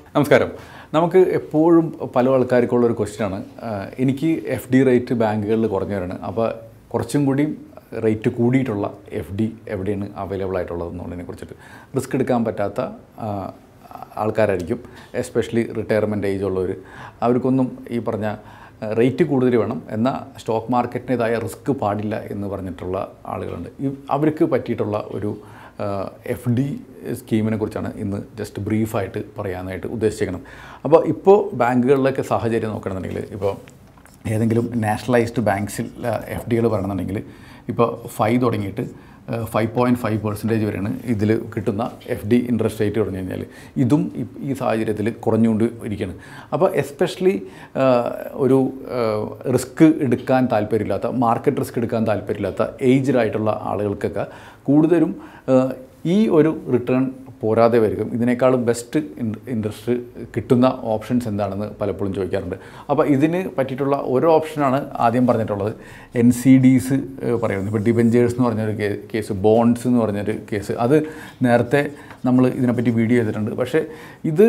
നമസ്കാരം നമുക്ക് എപ്പോഴും പല ആൾക്കാർക്കുള്ള ഒരു ക്വസ്റ്റ്യനാണ് എനിക്ക് എഫ് ഡി റേറ്റ് ബാങ്കുകളിൽ കുറഞ്ഞവരാണ് അപ്പോൾ കുറച്ചും കൂടി റേറ്റ് കൂടിയിട്ടുള്ള എഫ് ഡി എവിടെയാണ് അവൈലബിൾ ആയിട്ടുള്ളത് എന്നുള്ളതിനെ കുറിച്ചിട്ട് റിസ്ക് എടുക്കാൻ പറ്റാത്ത ആ, ആൾക്കാരായിരിക്കും എസ്പെഷ്യലി റിട്ടയർമെൻറ്റ് ഏജ് ഉള്ളവർ അവർക്കൊന്നും ഈ പറഞ്ഞ റേറ്റ് കൂടുതൽ വേണം എന്നാൽ സ്റ്റോക്ക് മാർക്കറ്റിൻ്റെതായ റിസ്ക് പാടില്ല എന്ന് പറഞ്ഞിട്ടുള്ള ആളുകളുണ്ട് ഈ അവർക്ക് പറ്റിയിട്ടുള്ള ഒരു എഫ് ഡി സ്കീമിനെ കുറിച്ചാണ് ഇന്ന് ജസ്റ്റ് ബ്രീഫായിട്ട് പറയാനായിട്ട് ഉദ്ദേശിക്കുന്നത് അപ്പോൾ ഇപ്പോൾ ബാങ്കുകളിലൊക്കെ സാഹചര്യം നോക്കണമെന്നുണ്ടെങ്കിൽ ഇപ്പോൾ ഏതെങ്കിലും നാഷണലൈസ്ഡ് ബാങ്ക്സിൽ എഫ് ഡികൾ പറയണമെന്നുണ്ടെങ്കിൽ ഇപ്പോൾ ഫൈവ് തുടങ്ങിയിട്ട് ഫൈവ് പോയിൻറ്റ് ഫൈവ് പെർസെൻറ്റേജ് വരെയാണ് ഇതിൽ കിട്ടുന്ന എഫ് ഡി ഇൻട്രസ്റ്റ് റേറ്റ് പറഞ്ഞു കഴിഞ്ഞാൽ ഇതും ഈ- ഈ സാഹചര്യത്തിൽ കുറഞ്ഞുകൊണ്ട് ഇരിക്കുകയാണ് അപ്പോൾ എസ്പെഷ്യലി ഒരു റിസ്ക് എടുക്കാൻ താല്പര്യമില്ലാത്ത മാർക്കറ്റ് റിസ്ക് എടുക്കാൻ താല്പര്യമില്ലാത്ത ഏജ്ഡ് ആയിട്ടുള്ള ആളുകൾക്കൊക്കെ കൂടുതലും ആ, ഈ ഒരു റിട്ടേൺ പോരാതെ വരിക ഇതിനേക്കാളും ബെസ്റ്റ് ഇൻട്രസ്റ്റ് കിട്ടുന്ന ഓപ്ഷൻസ് എന്താണെന്ന് പലപ്പോഴും ചോദിക്കാറുണ്ട് അപ്പോൾ ഇതിന് പറ്റിയിട്ടുള്ള ഓരോ ഓപ്ഷനാണ് ആദ്യം പറഞ്ഞിട്ടുള്ളത് എൻ സി ഡീസ് പറയുന്നത് ഇപ്പോൾ ഡിബെഞ്ചേഴ്സ് എന്ന് പറഞ്ഞൊരു കേ- കേസ് ബോൺഡ്സ് എന്ന് പറഞ്ഞൊരു കേസ് അത് നേരത്തെ നമ്മൾ ഇതിനെപ്പറ്റി വീഡിയോ ചെയ്തിട്ടുണ്ട് പക്ഷേ ഇത്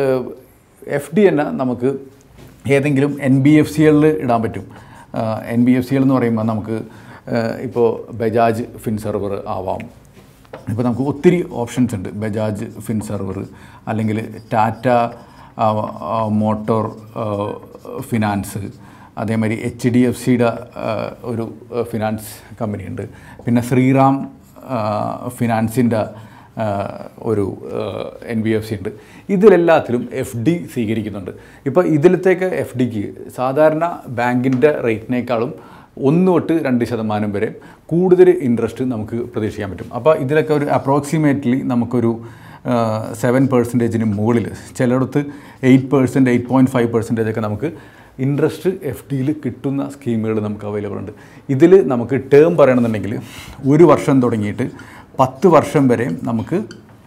എഫ് ഡി തന്നെ നമുക്ക് ഏതെങ്കിലും എൻ ബി എഫ് സികളിൽ ഇടാൻ പറ്റും എൻ ബി എഫ് സികൾ എന്ന് പറയുമ്പോൾ നമുക്ക് ഇപ്പോൾ ബജാജ് ഫിൻസർവർ ആവാം ഇപ്പോൾ നമുക്ക് ഒത്തിരി ഓപ്ഷൻസ് ഉണ്ട് ബജാജ് ഫിൻസർവർ അല്ലെങ്കിൽ ടാറ്റ ആ, ആ, മോട്ടോർ ആ, ഫിനാൻസ് അതേമാതിരി എച്ച് ഡി എഫ് സിയുടെ ഒരു ആ, ഫിനാൻസ് കമ്പനിയുണ്ട് പിന്നെ ശ്രീറാം ആ, ഫിനാൻസിൻ്റെ ആ, ഒരു എൻ ബി എഫ് സി ഉണ്ട് ഇതിലെല്ലാത്തിലും എഫ് ഡി സ്വീകരിക്കുന്നുണ്ട് ഇപ്പോൾ ഇതിലത്തേക്ക് എഫ് ഡിക്ക് സാധാരണ ബാങ്കിൻ്റെ റേറ്റിനേക്കാളും ഒന്ന് തൊട്ട് രണ്ട് ശതമാനം വരെ കൂടുതൽ ഇൻട്രസ്റ്റ് നമുക്ക് പ്രതീക്ഷിക്കാൻ പറ്റും അപ്പോൾ ഇതിലൊക്കെ ഒരു അപ്രോക്സിമേറ്റ്ലി നമുക്കൊരു സെവൻ പെർസെൻറ്റേജിന് മുകളിൽ ചിലയിടത്ത് eight percent eight point five percentage ഒക്കെ നമുക്ക് ഇൻട്രസ്റ്റ് എഫ് ഡിയിൽ കിട്ടുന്ന സ്കീമുകൾ നമുക്ക് അവൈലബിൾ ഉണ്ട് ഇതിൽ നമുക്ക് ടേം പറയണമെന്നുണ്ടെങ്കിൽ ഒരു വർഷം തുടങ്ങിയിട്ട് പത്ത് വർഷം വരെ നമുക്ക്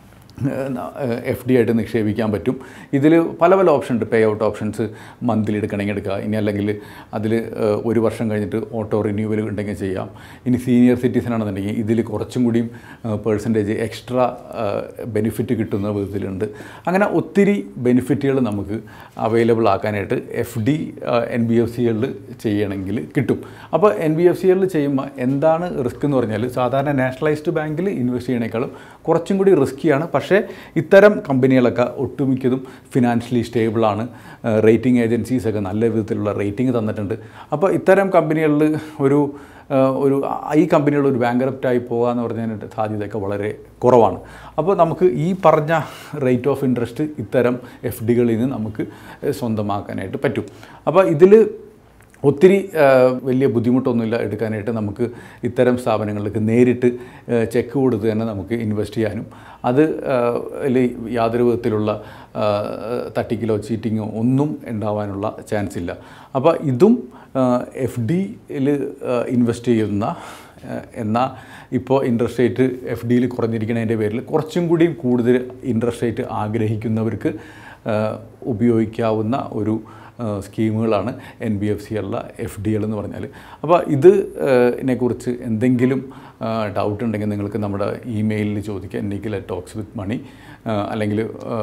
എഫ് ഡി ആയിട്ട് നിക്ഷേപിക്കാൻ പറ്റും ഇതിൽ പല പല ഓപ്ഷൻ ഉണ്ട് പേ ഔട്ട് ഓപ്ഷൻസ് മന്ത്ലി എടുക്കണമെങ്കിൽ എടുക്കുക ഇനി അല്ലെങ്കിൽ അതിൽ ഒരു വർഷം കഴിഞ്ഞിട്ട് ഓട്ടോ റിന്യൂവൽ ഉണ്ടെങ്കിൽ ചെയ്യാം ഇനി സീനിയർ സിറ്റിസൺ ആണെന്നുണ്ടെങ്കിൽ ഇതിൽ കുറച്ചും കൂടിയും പേഴ്സൻറ്റേജ് എക്സ്ട്രാ ബെനിഫിറ്റ് കിട്ടുന്ന വിധത്തിലുണ്ട് അങ്ങനെ ഒത്തിരി ബെനിഫിറ്റുകൾ നമുക്ക് അവൈലബിൾ ആക്കാനായിട്ട് F D N B F സികളിൽ ചെയ്യണമെങ്കിൽ കിട്ടും അപ്പോൾ എൻ ബി എഫ് സികളിൽ ചെയ്യുമ്പോൾ എന്താണ് റിസ്ക് എന്ന് പറഞ്ഞാൽ സാധാരണ നാഷണലൈസ്ഡ് ബാങ്കിൽ ഇൻവെസ്റ്റ് ചെയ്യണേക്കാളും കുറച്ചും കൂടി റിസ്ക്കിയാണ് പക്ഷേ പക്ഷേ ഇത്തരം കമ്പനികളൊക്കെ ഒട്ടുമിക്കതും ഫിനാൻഷ്യലി സ്റ്റേബിളാണ് റേറ്റിംഗ് ഏജൻസീസൊക്കെ നല്ല വിധത്തിലുള്ള റേറ്റിംഗ് തന്നിട്ടുണ്ട് അപ്പോൾ ഇത്തരം കമ്പനികളിൽ ഒരു ആ, ഒരു ആ- ഈ കമ്പനികൾ ഒരു ബാങ്കറപ്റ്റായി പോകുക എന്ന് പറഞ്ഞതിൻ്റെ സാധ്യതയൊക്കെ വളരെ കുറവാണ് അപ്പോൾ നമുക്ക് ഈ പറഞ്ഞ റേറ്റ് ഓഫ് ഇൻട്രസ്റ്റ് ഇത്തരം എഫ് ഡികളിൽ നിന്ന് നമുക്ക് സ്വന്തമാക്കാനായിട്ട് പറ്റും അപ്പോൾ ഇതിൽ ഒത്തിരി ആ, വലിയ ബുദ്ധിമുട്ടൊന്നുമില്ല എടുക്കാനായിട്ട് നമുക്ക് ഇത്തരം സ്ഥാപനങ്ങളിലേക്ക് നേരിട്ട് ആ, ചെക്ക് കൊടുത്ത് തന്നെ നമുക്ക് ഇൻവെസ്റ്റ് ചെയ്യാനും അത് ആ, ല് യാതൊരു വിധത്തിലുള്ള ആ, തട്ടിക്കലോ ചീറ്റിങ്ങോ ഒന്നും ഉണ്ടാവാനുള്ള ചാൻസ് ഇല്ല അപ്പോൾ ഇതും എഫ് ഡിയിൽ ഇൻവെസ്റ്റ് ചെയ്യുന്ന ആ, എന്നാൽ ഇപ്പോൾ ഇൻട്രസ്റ്റ് റേറ്റ് എഫ് ഡിയിൽ കുറഞ്ഞിരിക്കുന്നതിൻ്റെ പേരിൽ കുറച്ചും കൂടി കൂടുതൽ ഇൻട്രസ്റ്റ് റേറ്റ് ആഗ്രഹിക്കുന്നവർക്ക് ആ, ഉപയോഗിക്കാവുന്ന ഒരു ആ, സ്കീമുകളാണ് എൻ ബി എഫ് സി ഉള്ള എഫ് ഡി എൽ എന്ന് പറഞ്ഞാൽ അപ്പോൾ ഇത് ഇതിനെക്കുറിച്ച് എന്തെങ്കിലും ഡൗട്ട് ഉണ്ടെങ്കിൽ നിങ്ങൾക്ക് നമ്മുടെ ഇമെയിലിൽ ചോദിക്കുക എനിക്കിൽ ടോക്സ് വിത്ത് മണി അല്ലെങ്കിൽ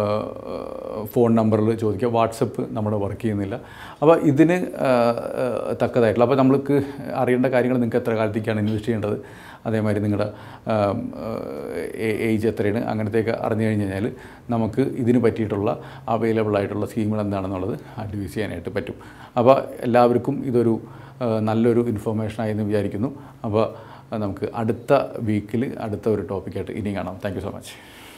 ഫോൺ നമ്പറിൽ ചോദിക്കുക വാട്സപ്പ് നമ്മുടെ വർക്ക് ചെയ്യുന്നില്ല അപ്പോൾ ഇതിന് ആ, ആ, തക്കതായിട്ടുള്ള അപ്പോൾ നമ്മൾക്ക് അറിയേണ്ട കാര്യങ്ങൾ നിങ്ങൾക്ക് എത്ര കാലത്തേക്കാണ് ഇൻവെസ്റ്റ് ചെയ്യേണ്ടത് അതേമാതിരി നിങ്ങളുടെ ഏജ് എത്രയാണ് അങ്ങനത്തെയൊക്കെ അറിഞ്ഞു കഴിഞ്ഞ് കഴിഞ്ഞാൽ നമുക്ക് ഇതിന് പറ്റിയിട്ടുള്ള അവൈലബിൾ ആയിട്ടുള്ള സ്കീമുകൾ എന്താണെന്നുള്ളത് അഡ്വൈസ് ചെയ്യാനായിട്ട് പറ്റും അപ്പോൾ എല്ലാവർക്കും ഇതൊരു ആ, നല്ലൊരു ഇൻഫോർമേഷനായി എന്ന് വിചാരിക്കുന്നു അപ്പോൾ നമുക്ക് അടുത്ത വീക്കിൽ അടുത്ത ഒരു ടോപ്പിക്കായിട്ട് ഇനി കാണാം താങ്ക് യു സോ മച്ച്